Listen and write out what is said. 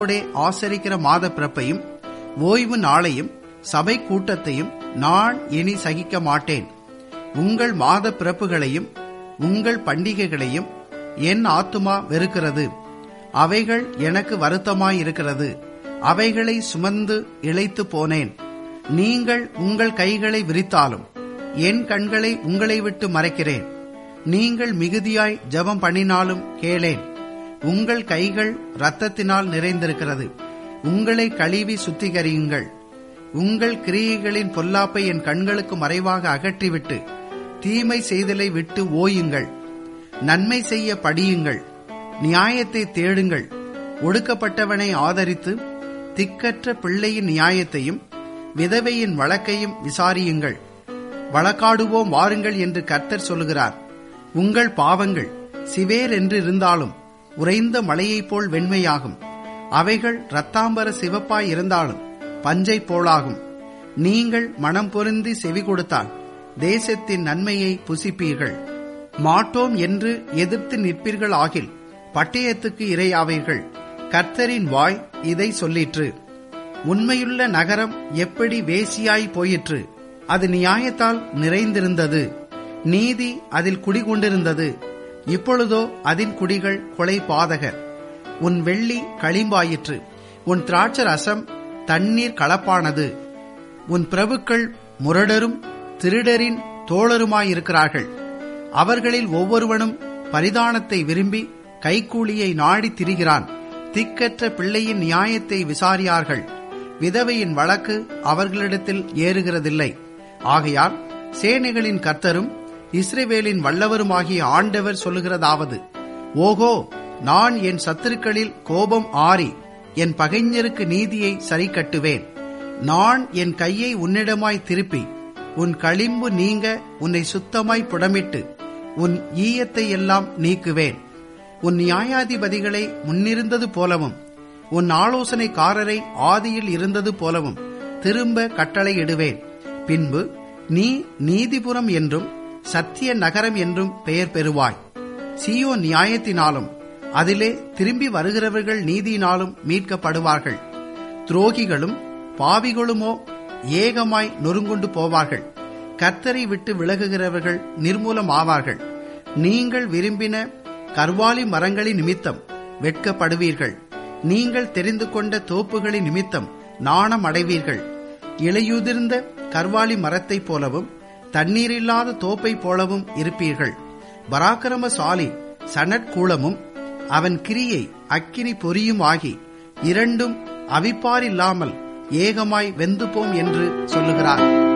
உங்களோடே ஆசரிக்கிற மாத பிறப்பையும் ஓய்வு நாளையும் சபை கூட்டத்தையும் நான் இனி சகிக்க மாட்டேன் உங்கள் மாத பிறப்புகளையும் உங்கள் பண்டிகைகளையும் என் ஆத்துமா வெறுக்கிறது அவைகள் எனக்கு வருத்தமாயிருக்கிறது அவைகளை சுமந்து இழைத்து போனேன் நீங்கள் உங்கள் கைகளை விரித்தாலும் என் கண்களை உங்களை விட்டு மறைக்கிறேன் நீங்கள் மிகுதியாய் ஜெபம் பண்ணினாலும் கேளேன் உங்கள் கைகள் இரத்தத்தினால் நிறைந்திருக்கிறது உங்களை கழுவி சுத்திகரியுங்கள் உங்கள் கிரியைகளின் பொல்லாப்பை என் கண்களுக்கு மறைவாக அகற்றிவிட்டு தீமை செய்தலை விட்டு ஓயுங்கள் நன்மை செய்ய படியுங்கள் நியாயத்தை தேடுங்கள் ஒடுக்கப்பட்டவனை ஆதரித்து திக்கற்ற பிள்ளையின் நியாயத்தையும் விதவையின் வழக்கையும் விசாரியுங்கள் வழக்காடுவோம் வாருங்கள் என்று கர்த்தர் சொல்லுகிறார் உங்கள் பாவங்கள் சிவேர் என்று இருந்தாலும் உறைந்த மலையைப் போல் வெண்மையாகும் அவைகள் இரத்தாம்பர சிவப்பாய் இருந்தாலும் பஞ்சை போலாகும் நீங்கள் மனம் பொருந்தி செவி கொடுத்தால் தேசத்தின் நன்மையை புசிப்பீர்கள் மாட்டோம் என்று எதிர்த்து நிற்பீர்கள் ஆகில் பட்டயத்துக்கு இரையாவீர்கள் கர்த்தரின் வாய் இதை சொல்லிற்று உண்மையுள்ள நகரம் எப்படி வேசியாய் போயிற்று அது நியாயத்தால் நிறைந்திருந்தது நீதி அதில் குடிகொண்டிருந்தது இப்பொழுதோ அதன் குடிகள் கொலை பாதகர் உன் வெள்ளி களிம்பாயிற்று உன் திராட்ச ரசம் தண்ணீர் கலப்பானது உன் பிரபுக்கள் முரடரும் திருடரின் தோழருமாயிருக்கிறார்கள் அவர்களில் ஒவ்வொருவனும் பரிதானத்தை விரும்பி கைக்கூலியை நாடி திரிகிறான் திக்கற்ற பிள்ளையின் நியாயத்தை விசாரியார்கள் விதவையின் வழக்கு அவர்களிடத்தில் ஏறுகிறதில்லை ஆகையால் சேனைகளின் கர்த்தரும் இஸ்ரேவேலின் வல்லவருமாகிய ஆண்டவர் சொல்லுகிறதாவது ஓகோ நான் என் சத்துருக்களில் கோபம் ஆறி என் பகைஞருக்கு நீதியை சரி கட்டுவேன் நான் என் கையை உன்னிடமாய் திருப்பி உன் களிம்பு நீங்க உன்னை சுத்தமாய் புடமிட்டு உன் ஈயத்தை எல்லாம் நீக்குவேன் உன் நியாயாதிபதிகளை முன்னிருந்தது போலவும் உன் ஆலோசனைக்காரரை ஆதியில் இருந்தது போலவும் திரும்ப கட்டளையிடுவேன் பின்பு நீ நீதிபுரம் என்றும் சத்திய நகரம் என்றும் பெயர் பெறுவாய் சீயோ நியாயத்தினாலும் அதிலே திரும்பி வருகிறவர்கள் நீதியினாலும் மீட்கப்படுவார்கள் துரோகிகளும் பாவிகளுமோ ஏகமாய் நொறுங்குண்டு போவார்கள் கர்த்தரை விட்டு விலகுகிறவர்கள் நிர்மூலம் ஆவார்கள் நீங்கள் விரும்பின கர்வாலி மரங்களின் நிமித்தம் வெட்கப்படுவீர்கள் நீங்கள் தெரிந்து கொண்ட தோப்புகளின் நிமித்தம் நாணம் அடைவீர்கள் இலையுதிர்ந்த கர்வாலி மரத்தைப் போலவும் தண்ணீரில்லாத தோப்பைப் போலவும் இருப்பீர்கள் பராக்கிரமசாலி சனற்கூலமும் அவன் கிரியை அக்கினி பொரியும் ஆகி இரண்டும் அவிப்பாரில்லாமல் ஏகமாய் வெந்து போம் என்று சொல்லுகிறார்